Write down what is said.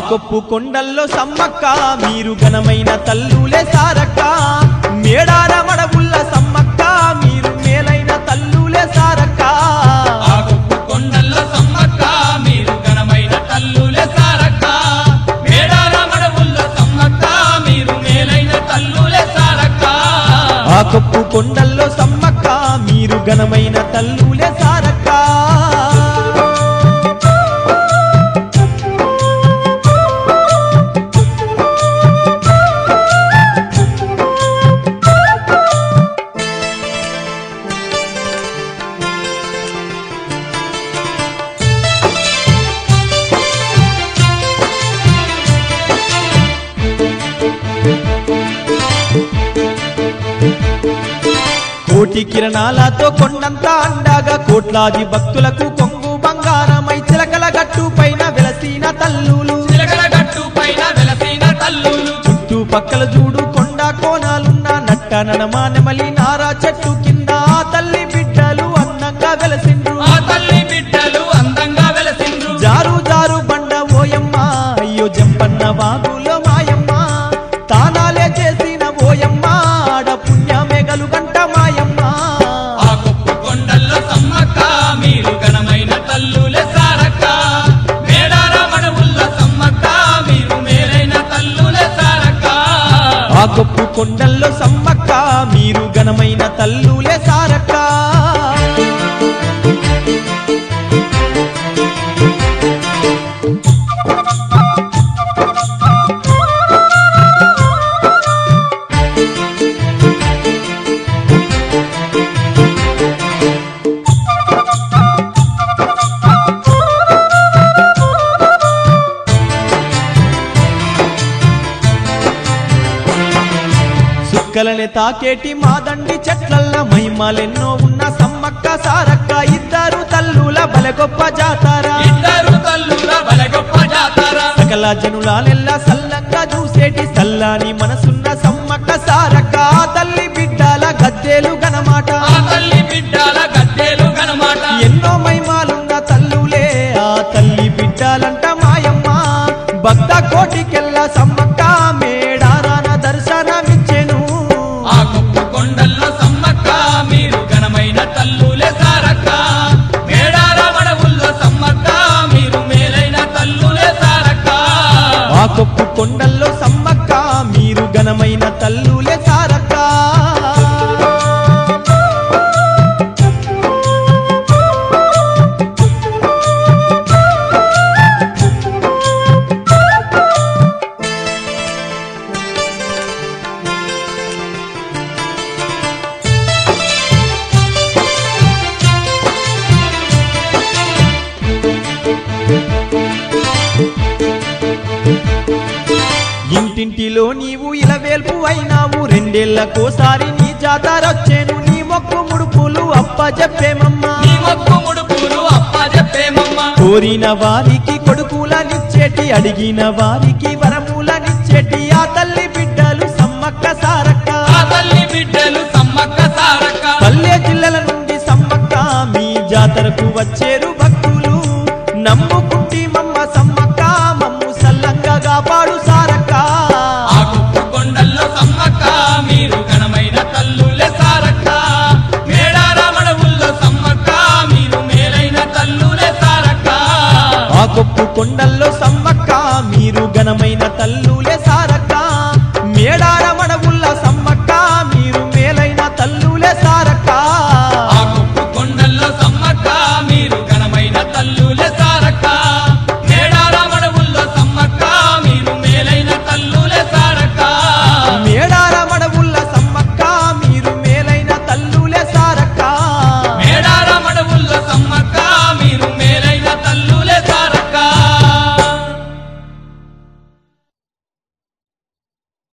కొప్పు కొండల్లో సమ్మక్క మీరు ఘనమైన తల్లులే సారక్క మేడార మడవుల్ల సమ్మక్క మీరు మేలైన తల్లులే సారక్క ఆ గొప్ప కొండల్లో సమ్మక్క మీరు ఘనమైన తల్లులే సారక్క మేడార మడవుల్లో సమ్మక్క మీరు మేలైన తల్లులే సారక్క ఆ కొప్పు కొండల్లో సమ్మక్క మీరు ఘనమైన తల్లులే సారక్క కోటి కిరణాలతో కొండంతా అండాగా కోట్లాది భక్తులకు కొంగు బంగారమై చిలకల గట్టు పైన వెలసిన తల్లులు చిలకల గట్టు పైన వెలసిన తల్లులు చుట్టూ పక్కల చూడు కొండ కోణాలున్న నట్ట నడమా నెమలి నారా చెట్టు కింద ఆ తల్లి బిడ్డలు అందంగా వెలసిండ్రు ఆ తల్లి బిడ్డలు అందంగా వెలసిండ్రు జారు జారు బండ ఓయమ్మ అయ్యో జంపన్న వాగులో మాయమ్మ తానాలే చేసిన ఓయమ్మ ఆడ పుణ్యమేగలు గంట మాయమ్మ ఆ గొప్ప కొండల్లో సమ్మక్క మీరు ఘనమైన తల్లులే సారక్క మేడార మడవుల్లో సమ్మక్క మీరు మేలైన తల్లులే సారక్క ఆ గొప్పు కొండల్లో సమ్మక్క మీరు ఘనమైన తల్లులే సారక్క సుక్కలనే తాకేటి మాదండి చెట్లల్ల మహిమలెన్నో ఉన్న సమ్మక్క సారక్క ఇద్దరు తల్లుల బల గొప్ప జాతార ఇద్దరు తల్లుల బల గొప్ప జాతర సకల జనులాలెల్లా సల్లంగా చూసేటి సల్లాని మనసున్న సమ్మక్క సారక్క ఆ తల్లి బిడ్డల గద్దెలు గనమాట ఆ తల్లి బిడ్డల గద్దెలు ఘనమాట ఎన్నో మహిమాలున్న తల్లులే ఆ తల్లి బిడ్డలంట మాయమ్మ భక్త కోటికెల్లా సమ్మక్క మేడారాన దర్శనమిచ్చెను ఆ గొప్ప కొండల్లో సమ్మక్క మీరు ఘనమైన తల్లులే సారక్క మేడార మడవుల్లో సమ్మక్క మీరు మేలైన తల్లులే సారక్క ఆ కొప్పు కొండల్లో సమ్మక్క మీరు ఘనమైన తల్లులే సారక్క ఇంటింటిలో నీవు ఇలవేల్పు అయినావు రెండేళ్లకోసారి నీ జాతరొచ్చేను నీ మొక్కు ముడుపులు అప్ప చెప్పేమమ్మా నీ మొక్కు ముడుపులు అప్ప చెప్పేమమ్మ కోరిన వారికి కొడుకులనిచ్చేటి అడిగిన వారికి వరములనిచ్చేటి ఆ తల్లి బిడ్డలు సమ్మక్క సారక్క ఆ తల్లి బిడ్డలు సమ్మక్క సారక్క పల్లె జిల్లల నుండి సమ్మక్క మీ జాతరకు వచ్చేరు భక్తులు నమ్ముకుంటి మమ్మ సమ్మక్క మమ్ము సల్లంగా కాపాడు సారక్క ఆ గొప్ప కొండల్లో సమ్మక్క మీరు ఘనమైన తల్లులే సారక్క మేడార మడవుల్లో సమ్మక్క మీరు మేలైన తల్లులే సారక్క ఆ కొప్పు కొండల్లో